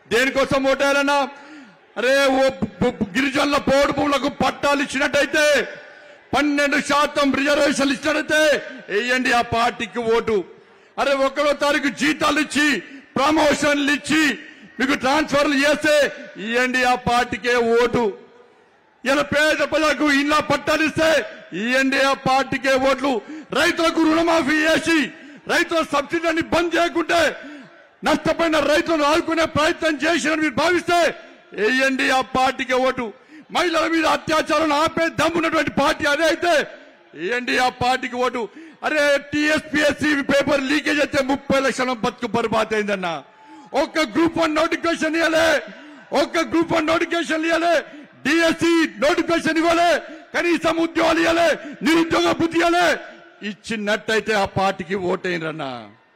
దేనికోసం ఓటేయాలన్నా అరే ఓ పు- పు- గిరిజనుల పోడు భూములకు పట్టాలు ఇచ్చినట్టయితే పన్నెండు శాతం రిజర్వేషన్లు ఇచ్చినట్టయితే వేయండి ఆ పార్టీకి ఓటు అరే ఒకటో తారీఖు జీతాలు ఇచ్చి ప్రమోషన్లు ఇచ్చి మీకు ట్రాన్స్ఫర్లు చేస్తే ఇవ్వండి ఆ పార్టీకే ఓటు ఇలా పేద ప్రజలకు ఇళ్ళ పట్టాలు ఇస్తే ఇవ్వండి ఆ పార్టీకే ఓట్లు రైతులకు రుణమాఫీ చేసి రైతుల సబ్సిడీని బంద్ చేయకుంటే నష్టపోయిన రైతులను ఆదుకునే ప్రయత్నం చేసిన మీరు భావిస్తే వేయండి ఆ పార్టీకి ఓటు మహిళల మీద అత్యాచారం ఆపే దమ్మున్నటువంటి పార్టీ అదే అయితే వేయండి ఆ పార్టీకి ఓటు అరే టీఎస్పీఎస్సీ పేపర్ లీకేజ్ అయితే ముప్పై లక్షల బతుకు బర్బాద్ అయిందన్న ఒక్క గ్రూప్ వన్ నోటిఫికేషన్ ఇవ్వలే ఒక్క గ్రూప్ వన్ నోటిఫికేషన్ ఇవ్వలే డిఎస్సి నోటిఫికేషన్ ఇవ్వలే కనీసం ఉద్యోగాలు ఇవ్వలే నిరుద్యోగ బుద్ధి ఇవ్వలే ఇచ్చినట్టయితే ఆ పార్టీకి ఓటైనరన్నా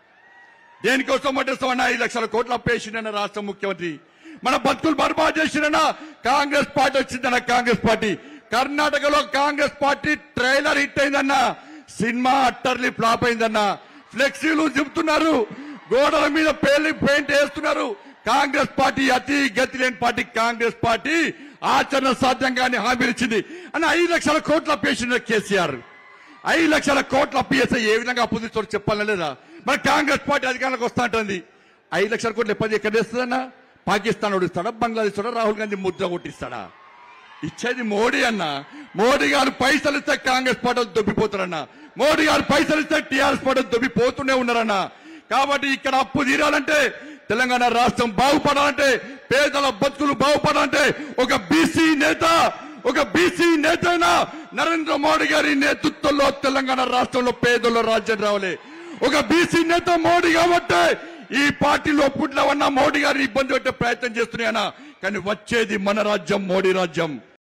దేనికోసం పట్టేస్తామన్నా ఐదు లక్షల కోట్ల అప్పేసిండన్న రాష్ట్ర ముఖ్యమంత్రి మన బతుకులు బర్బాద్ చేసిండన్న కాంగ్రెస్ పార్టీ వచ్చిందన్న కాంగ్రెస్ పార్టీ కర్ణాటకలో కాంగ్రెస్ పార్టీ ట్రైలర్ హిట్ అయిందన్న సినిమా అట్టర్లీ ఫ్లాప్ అయిందన్న ఫ్లెక్సీలు చెబుతున్నారు గోడల మీద పేర్లు పెయింట్ వేస్తున్నారు కాంగ్రెస్ పార్టీ అతి గతి లేని పార్టీ కాంగ్రెస్ పార్టీ ఆచరణ సాధ్యంగానే హామీలు ఇచ్చింది అని ఐదు లక్షల కోట్ల అప్పేసిండ కేసీఆర్ ఐదు లక్షల కోట్ల అప్పు చేస్తే ఏ విధంగా అప్పు తీసుకోవడం చెప్పాలా లేదా మరి కాంగ్రెస్ పార్టీ అధికారంలోకి వస్తా ఉంటుంది ఐదు లక్షల కోట్లు ఎప్పటి ఎక్కడ తెస్తుందన్నా పాకిస్తాన్ ఓడిస్తాడా బంగ్లాదేశ్ కూడా రాహుల్ గాంధీ ముద్ర కొట్టిస్తాడా ఇచ్చేది మోడీ అన్న మోడీ గారు పైసలు ఇస్తే కాంగ్రెస్ పార్టీ వాళ్ళు దొబ్బిపోతారన్న మోడీ గారు పైసలు ఇస్తే టీఆర్ఎస్ పార్టీ వాళ్ళు దొబ్బిపోతూనే ఉన్నారన్న కాబట్టి ఇక్కడ అప్పు తీరాలంటే తెలంగాణ రాష్ట్రం బాగుపడాలంటే పేదల బతుకులు బాగుపడాలంటే ఒక బీసీ నేత ఒక బీసీ నేతైనా నరేంద్ర మోడీ గారి నేతృత్వంలో తెలంగాణ రాష్ట్రంలో పేదల రాజ్యం రావాలి ఒక బీసీ నేత మోడీ కాబట్టి ఈ పార్టీలో పుట్లవన్న మోడీ గారిని ఇబ్బంది పెట్టే ప్రయత్నం చేస్తున్నాయన కానీ వచ్చేది మన రాజ్యం మోడీ రాజ్యం